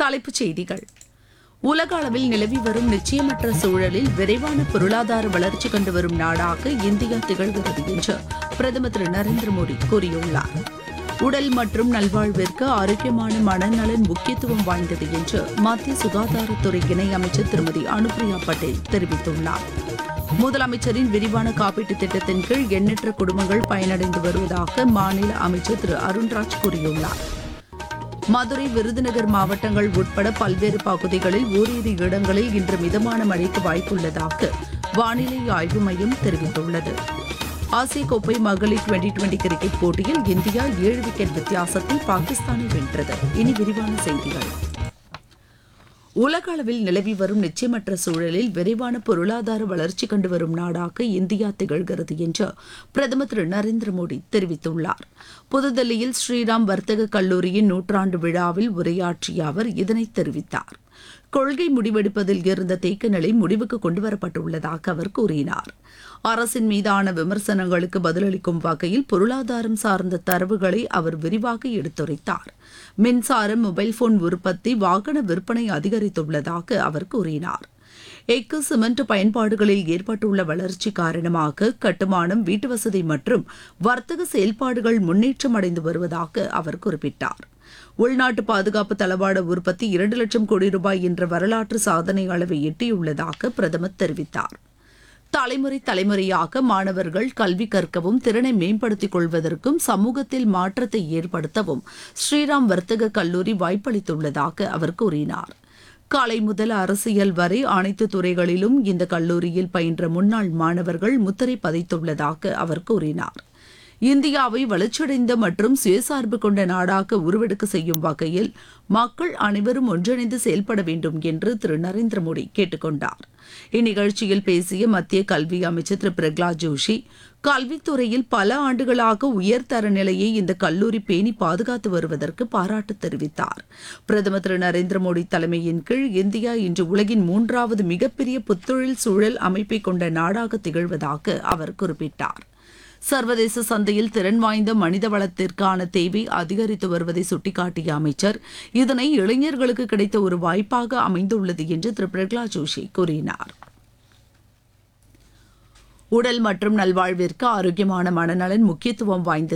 தலைப்புச் செய்திகள் உலக அளவில் நிலவி வரும் நிச்சயமற்ற சூழலில் விரைவான பொருளாதார வளர்ச்சி கண்டு வரும் நாடாக இந்தியா திகழ்கிறது என்று பிரதமர் திரு நரேந்திர மோடி கூறியுள்ளார் உடல் மற்றும் நல்வாழ்விற்கு ஆரோக்கியமான மனநலன் முக்கியத்துவம் வாய்ந்தது என்று மத்திய சுகாதாரத்துறை இணையமைச்சர் திருமதி அனுப்பிரியா பட்டேல் தெரிவித்துள்ளார் முதலமைச்சரின் விரிவான காப்பீட்டுத் திட்டத்தின் கீழ் எண்ணற்ற குடும்பங்கள் பயனடைந்து வருவதாக மாநில அமைச்சர் திரு அருண்ராஜ் கூறியுள்ளார் மதுரை விருதுநகர் மாவட்டங்கள் உட்பட பல்வேறு பகுதிகளில் ஓரிரு இடங்களில் இன்று மிதமான மழைக்கு வாய்ப்புள்ளதாக வானிலை ஆய்வு மையம் தெரிவித்துள்ளது ஆசிய கோப்பை மகளிர் டுவெண்டி டுவெண்டி கிரிக்கெட் போட்டியில் இந்தியா ஏழு விக்கெட் வித்தியாசத்தில் பாகிஸ்தானை வென்றது இனி விரிவான செய்திகள் உலக அளவில் நிலவி வரும் நிச்சயமற்ற சூழலில் விரைவான பொருளாதார வளர்ச்சி கண்டு வரும் நாடாக இந்தியா திகழ்கிறது என்று பிரதமர் திரு நரேந்திர மோடி தெரிவித்துள்ளார் புதுதில்லியில் ஸ்ரீராம் வர்த்தக கல்லூரியின் நூற்றாண்டு விழாவில் உரையாற்றிய அவர் இதனை தெரிவித்தார் கொள்கை முடிவெடுப்பதில் இருந்த தேக்க நிலை முடிவுக்கு கொண்டுவரப்பட்டுள்ளதாக அவர் கூறினார் அரசின் மீதான விமர்சனங்களுக்கு பதிலளிக்கும் வகையில் பொருளாதாரம் சார்ந்த தரவுகளை அவர் விரிவாக எடுத்துரைத்தார் மின்சாரம் மொபைல் போன் உற்பத்தி வாகன விற்பனை அதிகரித்துள்ளதாக அவர் கூறினார் எஃகு சிமெண்ட் பயன்பாடுகளில் ஏற்பட்டுள்ள வளர்ச்சி காரணமாக கட்டுமானம் வீட்டுவசதி மற்றும் வர்த்தக செயல்பாடுகள் முன்னேற்றம் அடைந்து வருவதாக அவர் குறிப்பிட்டார் உள்நாட்டு பாதுகாப்பு தளவாட உற்பத்தி இரண்டு லட்சம் கோடி ரூபாய் என்ற வரலாற்று சாதனை அளவை எட்டியுள்ளதாக பிரதமர் தெரிவித்தார் தலைமுறை தலைமுறையாக மாணவர்கள் கல்வி கற்கவும் திறனை மேம்படுத்திக் கொள்வதற்கும் சமூகத்தில் மாற்றத்தை ஏற்படுத்தவும் ஸ்ரீராம் வர்த்தக கல்லூரி வாய்ப்பளித்துள்ளதாக அவர் கூறினார் காலை முதல் அரசியல் வரை அனைத்து துறைகளிலும் இந்த கல்லூரியில் பயின்ற முன்னாள் மாணவர்கள் முத்திரை பதித்துள்ளதாக அவர் கூறினார் இந்தியாவை வளர்ச்சியடைந்த மற்றும் சுயசார்பு கொண்ட நாடாக உருவெடுக்க செய்யும் வகையில் மக்கள் அனைவரும் ஒன்றிணைந்து செயல்பட வேண்டும் என்று திரு நரேந்திர மோடி கேட்டுக்கொண்டார் இந்நிகழ்ச்சியில் பேசிய மத்திய கல்வி அமைச்சர் திரு பிரகலாத் ஜோஷி கல்வித்துறையில் பல ஆண்டுகளாக உயர்தர நிலையை இந்த கல்லூரி பேணி பாதுகாத்து வருவதற்கு பாராட்டு தெரிவித்தார் பிரதமர் திரு நரேந்திர மோடி தலைமையின் கீழ் இந்தியா இன்று உலகின் மூன்றாவது மிகப்பெரிய புத்தொழில் சூழல் அமைப்பை கொண்ட நாடாக திகழ்வதாக அவர் குறிப்பிட்டார் சர்வதேச சந்தையில் திறன் வாய்ந்த மனித வளத்திற்கான தேவை அதிகரித்து வருவதை சுட்டிக்காட்டிய அமைச்சர் இதனை இளைஞர்களுக்கு கிடைத்த ஒரு வாய்ப்பாக அமைந்துள்ளது என்று திரு பிரகலாத் ஜோஷி கூறினார் உடல் மற்றும் நல்வாழ்விற்கு ஆரோக்கியமான மனநலன் முக்கியத்துவம் வாய்ந்தது